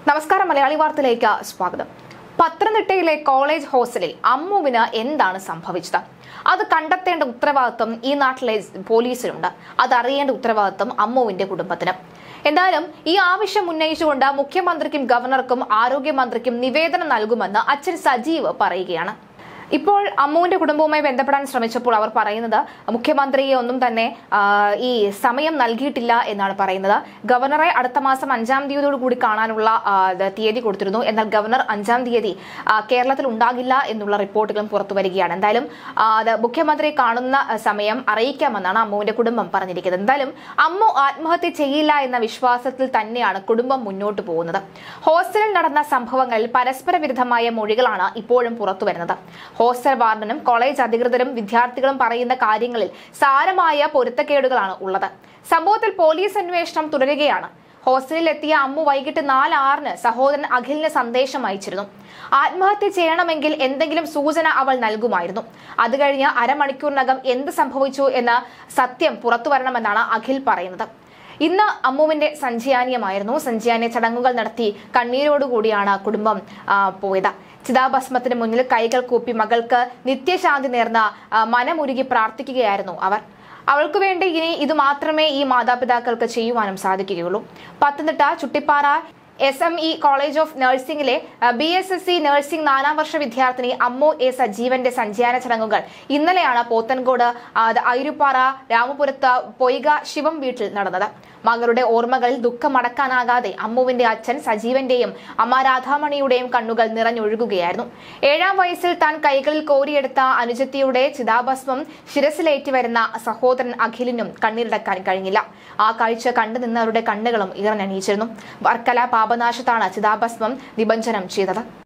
നമസ്കാരം മലയാളി വാർത്തയിലേക്ക് സ്വാഗതം പത്തനംതിട്ടയിലെ കോളേജ് ഹോസ്റ്റലിൽ അമ്മുവിന് എന്താണ് സംഭവിച്ചത് അത് കണ്ടെത്തേണ്ട ഉത്തരവാദിത്വം ഈ നാട്ടിലെ പോലീസിനുണ്ട് അതറിയേണ്ട ഉത്തരവാദിത്വം അമ്മുവിന്റെ കുടുംബത്തിന് എന്തായാലും ഈ ആവശ്യം ഉന്നയിച്ചുകൊണ്ട് മുഖ്യമന്ത്രിക്കും ഗവർണർക്കും ആരോഗ്യമന്ത്രിക്കും നിവേദനം നൽകുമെന്ന് അച്ഛൻ സജീവ് പറയുകയാണ് ഇപ്പോൾ അമ്മുവിന്റെ കുടുംബവുമായി ബന്ധപ്പെടാൻ ശ്രമിച്ചപ്പോൾ അവർ പറയുന്നത് മുഖ്യമന്ത്രിയെ ഒന്നും തന്നെ ആ, ഈ സമയം നൽകിയിട്ടില്ല എന്നാണ് പറയുന്നത് ഗവർണറെ അടുത്ത മാസം അഞ്ചാം തീയതിയോട് കൂടി കാണാനുള്ള ആ, ഇത് തീയതി കൊടുത്തിരുന്നു എന്നാൽ ഗവർണർ അഞ്ചാം തീയതി ആ, കേരളത്തിൽ ഉണ്ടാകില്ല എന്നുള്ള റിപ്പോർട്ടുകളും പുറത്തു വരികയാണ് എന്തായാലും ആ, അത് മുഖ്യമന്ത്രിയെ കാണുന്ന ആ, സമയം അറിയിക്കാമെന്നാണ് അമ്മുവിന്റെ കുടുംബം പറഞ്ഞിരിക്കുന്നത് എന്തായാലും അമ്മു ആത്മഹത്യ ചെയ്യില്ല എന്ന വിശ്വാസത്തിൽ തന്നെയാണ് കുടുംബം മുന്നോട്ട് പോകുന്നത് ഹോസ്റ്റലിൽ നടന്ന സംഭവങ്ങളിൽ പരസ്പര വിരുദ്ധമായ മൊഴികളാണ് ഇപ്പോഴും പുറത്തു വരുന്നത് ഹോസ്റ്റൽ വാർഡനും കോളേജ് അധികൃതരും വിദ്യാർത്ഥികളും പറയുന്ന കാര്യങ്ങളിൽ സാരമായ പൊരുത്തക്കേടുകളാണ് ഉള്ളത് സംഭവത്തിൽ പോലീസ് അന്വേഷണം തുടരുകയാണ് ഹോസ്റ്റലിൽ എത്തിയ അമ്മു വൈകിട്ട് നാല് ആറിന് സഹോദരൻ അഖിലിന് സന്ദേശം അയച്ചിരുന്നു ആത്മഹത്യ ചെയ്യണമെങ്കിൽ എന്തെങ്കിലും സൂചന അവൾ നൽകുമായിരുന്നു അത് കഴിഞ്ഞ് അരമണിക്കൂറിനകം എന്ത് സംഭവിച്ചു എന്ന സത്യം പുറത്തു വരണമെന്നാണ് അഖിൽ പറയുന്നത് ഇന്ന് അമ്മുവിന്റെ സഞ്ചയാനീയമായിരുന്നു സഞ്ചയാനീയ ചടങ്ങുകൾ നടത്തി കണ്ണീരോടുകൂടിയാണ് കുടുംബം ആ, പോയത് ചിതാഭസ്മത്തിന് മുന്നിൽ കൈകൾ കൂപ്പി മകൾക്ക് നിത്യശാന്തി നേർന്ന ആ, മനമുരുകി പ്രാർത്ഥിക്കുകയായിരുന്നു അവർ അവൾക്ക് വേണ്ടി ഇനി ഇത് മാത്രമേ ഈ മാതാപിതാക്കൾക്ക് ചെയ്യുവാനും സാധിക്കുകയുള്ളൂ Pathanamthitta Chuttippara S M E college of നഴ്സിംഗിലെ B S S C nursing നാലാം വർഷ വിദ്യാർത്ഥിനി അമ്മു എ സജീവന്റെ സഞ്ചയന ചടങ്ങുകൾ ഇന്നലെയാണ് പോത്തൻകോട് ആ, ഐരുപ്പാറ രാമപുരത്ത് പൊയ്ക ശിവം വീട്ടിൽ നടന്നത് മകളുടെ ഓർമ്മകളിൽ ദുഃഖമടക്കാനാകാതെ അമ്മുവിന്റെ അച്ഛൻ സജീവന്റെയും അമ്മ രാധാമണിയുടെയും കണ്ണുകൾ നിറഞ്ഞൊഴുകുകയായിരുന്നു ഏഴാം വയസ്സിൽ താൻ കൈകളിൽ കോരിയെടുത്ത അനുജത്തിയുടെ ചിതാഭസ്മം ശിരസിലേറ്റി വരുന്ന സഹോദരൻ അഖിലിനും കണ്ണീരടക്കാൻ കഴിഞ്ഞില്ല ആ കാഴ്ച കണ്ടു നിന്നവരുടെ കണ്ണുകളും ഇറഞ്ഞണീച്ചിരുന്നു വർക്കല പാപനാശത്താണ് ചിതാഭസ്മം നിബഞ്ജനം ചെയ്തത്